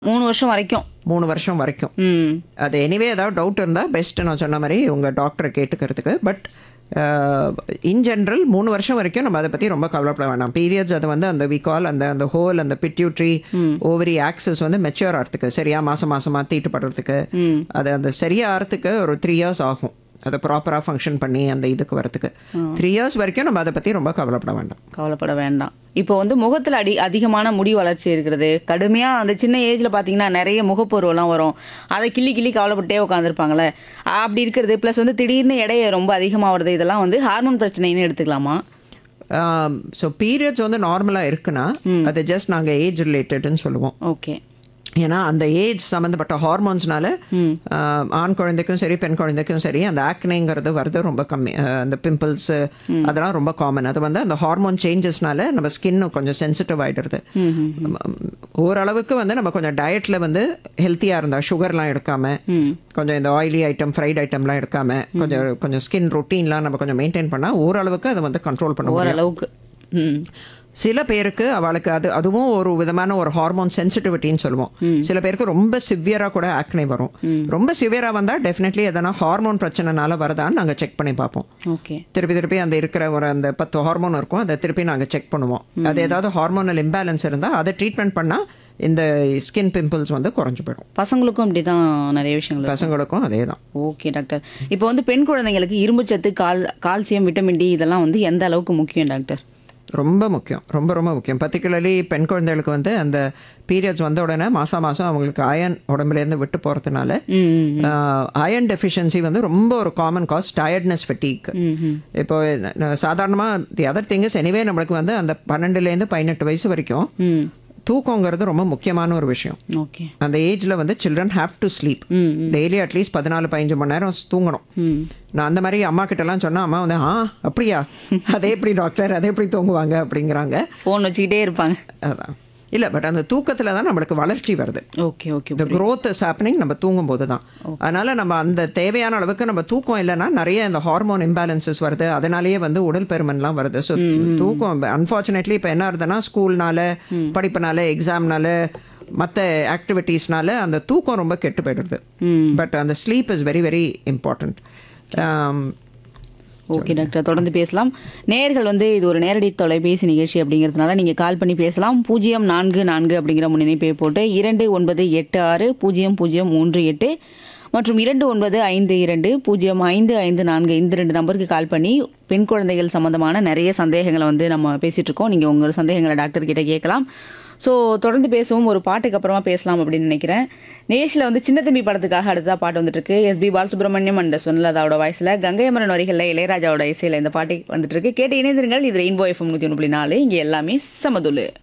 மூணு வருஷம் வரைக்கும் மூணு வருஷம் வரைக்கும் ம் அது எனிவே ஏதாவது டவுட் இருந்தால் பெஸ்ட்டு நான் சொன்ன மாதிரி உங்கள் டாக்டரை கேட்டுக்கிறதுக்கு பட் இன் ஜென்ரல் மூணு வருஷம் வரைக்கும் நம்ம அதை பற்றி ரொம்ப கவலைப்பட வேண்டாம் பீரியட்ஸ் அது வந்து அந்த விகால் அந்த அந்த ஹோல் அந்த பிட்யூட்ரி ஓவரி ஆக்சஸ் வந்து மெச்சூர் ஆகிறதுக்கு சரியா மாதம் மாதமாக தீட்டுப்படுறதுக்கு அது அந்த சரியா ஆகிறதுக்கு ஒரு த்ரீ இயர்ஸ் ஆகும் அதை ப்ராப்பராக ஃபங்க்ஷன் பண்ணி அந்த இதுக்கு வரதுக்கு த்ரீ இயர்ஸ் வரைக்கும் நம்ம அதை பற்றி ரொம்ப கவலைப்பட வேண்டாம் கவலைப்பட வேண்டாம் இப்போ வந்து முகத்தில் அடி அதிகமான முடி வளர்ச்சி இருக்கிறது கடுமையாக அந்த சின்ன ஏஜில் பார்த்தீங்கன்னா நிறைய முகப்பருவெல்லாம் வரும் அதை கிள்ளி கிள்ளி கவலைப்பட்டே உட்காந்துருப்பாங்களே அப்படி இருக்கிறது ப்ளஸ் வந்து திடீர்னு எடையை ரொம்ப அதிகமாக வருது இதெல்லாம் வந்து ஹார்மோன் பிரச்சனைன்னு எடுத்துக்கலாமா ஸோ பீரியட்ஸ் வந்து நார்மலாக இருக்குன்னா அது ஜஸ்ட் நாங்கள் ஏஜ் ரிலேட்டட்னு சொல்லுவோம் ஓகே ஏன்னா அந்த ஏஜ் சம்மந்தப்பட்ட ஹார்மோன்ஸ்னால ஆஹ், ஆண் குழந்தைக்கும் சரி பெண் குழந்தைக்கும் சரி அந்த ஆக்னேங்கிறது வருது ரொம்ப கம்மி ஆஹ், அந்த பிம்பிள்ஸ் அதெல்லாம் ரொம்ப காமன் அது வந்து அந்த ஹார்மோன் சேஞ்சஸ்னால நம்ம ஸ்கின் கொஞ்சம் சென்சிட்டிவ் ஆயிடுறது உம், ஓரளவுக்கு வந்து நம்ம கொஞ்சம் டயட்ல வந்து ஹெல்த்தியாக இருந்தால் சுகர்லாம் எடுக்காம கொஞ்சம் இந்த ஆயிலி ஐட்டம் ஃப்ரைட் ஐட்டம்லாம் எடுக்காம கொஞ்சம் கொஞ்சம் ஸ்கின் ரொட்டீன்லாம் நம்ம கொஞ்சம் மெயின்டைன் பண்ணால் ஓரளவுக்கு அதை வந்து கண்ட்ரோல் பண்ண முடியும் ஓரளவுக்கு ம் சில பேருக்கு அவளுக்கு அது அதுவும் ஒரு விதமான ஒரு ஹார்மோன் சென்சிட்டிவிட்டின்னு சொல்லுவோம் சில பேருக்கு ரொம்ப சிவியராக கூட ஆக்னே வரும் ரொம்ப சிவியராக வந்தால் டெஃபினெட்லி எதனா ஹார்மோன் பிரச்சனைனால வருதான்னு நாங்கள் செக் பண்ணி பார்ப்போம் ஓகே திருப்பி திருப்பி அந்த இருக்கிற ஒரு அந்த பத்து ஹார்மோன் இருக்கும் அதை திருப்பி நாங்கள் செக் பண்ணுவோம் அது ஏதாவது ஹார்மோனல் இம்பேலன்ஸ் இருந்தால் அதை ட்ரீட்மெண்ட் பண்ணால் இந்த ஸ்கின் பிம்பிள்ஸ் வந்து குறைஞ்சு போயிடும் பசங்களுக்கும் அப்படி தான் நிறைய விஷயங்கள் இருக்கு. பசங்களுக்கும் அதே தான் ஓகே டாக்டர் இப்போ வந்து பெண் குழந்தைங்களுக்கு இரும்புச்சத்து கால் கால்சியம் விட்டமின் டி இதெல்லாம் வந்து எந்த அளவுக்கு முக்கியம் டாக்டர் ரொம்ப முக்கியம் ரொம்ப ரொம்ப முக்கியம் பர்டிகுலர்லி பெண் குழந்தைகளுக்கு வந்து அந்த பீரியட்ஸ் வந்த உடனே மாதம் மாதம் அவங்களுக்கு அயன் உடம்புலேருந்து விட்டு போகிறதுனால ம் அயன் டெஃபிஷியன்சி வந்து ரொம்ப ஒரு காமன் காஸ் டயர்ட்னஸ் ஃபெட்டிக் இப்போ சாதாரணமாக தி அதர் திங்கஸ் எனிவே நம்மளுக்கு வந்து அந்த பன்னெண்டுலேருந்து பதினெட்டு வயசு வரைக்கும் ம் தூக்கங்கிறது ரொம்ப முக்கியமான ஒரு விஷயம் ஓகே அந்த ஏஜில் வந்து children have to sleep daily at least பதினாலு பதினஞ்சு மணி நேரம் தூங்கணும் ம் நான் அந்த மாதிரி அம்மா கிட்டலாம் சொன்னா அம்மா வந்து ஆ அப்படியா அதே எப்படி டாக்டர் அதே எப்படி தூங்குவாங்க அப்படிங்கிறாங்க ஃபோன் வச்சுக்கிட்டே இருப்பாங்க அதான் இல்லை பட் அந்த தூக்கத்தில் தான் நம்மளுக்கு வளர்ச்சி வருது ஓகே ஓகே இந்த growth இஸ் happening நம்ம தூங்கும்போது தான் அதனால நம்ம அந்த தேவையான அளவுக்கு நம்ம தூக்கம் இல்லைன்னா நிறைய இந்த ஹார்மோன் இம்பேலன்சஸ் வருது அதனாலேயே வந்து உடல் பெருமன்லாம் வருது ஸோ தூக்கம் அன்ஃபார்ச்சுனேட்லி இப்போ என்ன ஆகுதுன்னா ஸ்கூல்னால படிப்புனால எக்ஸாம்னால மற்ற ஆக்டிவிட்டீஸ்னால அந்த தூக்கம் ரொம்ப கெட்டு போயிடுது பட் அந்த sleep is very very important okay doctor தொடர்ந்து பேசலாம் நேர்கள் வந்து இது ஒரு நேரடி தொலைபேசி நிகழ்ச்சி அப்படிங்கிறதுனால நீங்கள் கால் பண்ணி பேசலாம் பூஜ்ஜியம் நான்கு நான்கு அப்படிங்கிற முன்னிணைப்பை போட்டு இரண்டு ஒன்பது எட்டு ஆறு பூஜ்ஜியம் பூஜ்ஜியம் மூன்று எட்டு மற்றும் இரண்டு ஒன்பது ஐந்து இரண்டு பூஜ்ஜியம் ஐந்து ஐந்து நான்கு இந்த ரெண்டு நம்பருக்கு கால் பண்ணி பெண் குழந்தைகள் சம்பந்தமான நிறைய சந்தேகங்களை வந்து நம்ம பேசிட்டு இருக்கோம் நீங்கள் உங்கள் சந்தேகங்களை டாக்டர் கிட்ட கேட்கலாம் ஸோ தொடர்ந்து பேசுவோம் ஒரு பாட்டுக்கு அப்புறமா பேசலாம் அப்படின்னு நினைக்கிறேன் நேஷில் வந்து சின்ன தம்பி படத்துக்காக அடுத்ததா பாட்டு வந்துட்டு இருக்கு எஸ்பி பாலசுப்ரமணியம் அண்ட் சுனலதாவோட வாய்ஸில் கங்கையமரன் வரிகளில் இளையராஜாவோட இசையில் இந்த பாட்டு வந்துட்டு இருக்கு கேட்டு இணைந்திருங்கள் இது ரெயின்போ எஃப்எம் நூற்றி ஒன்று புள்ளி நாலு இங்கே எல்லாமே சமதுலு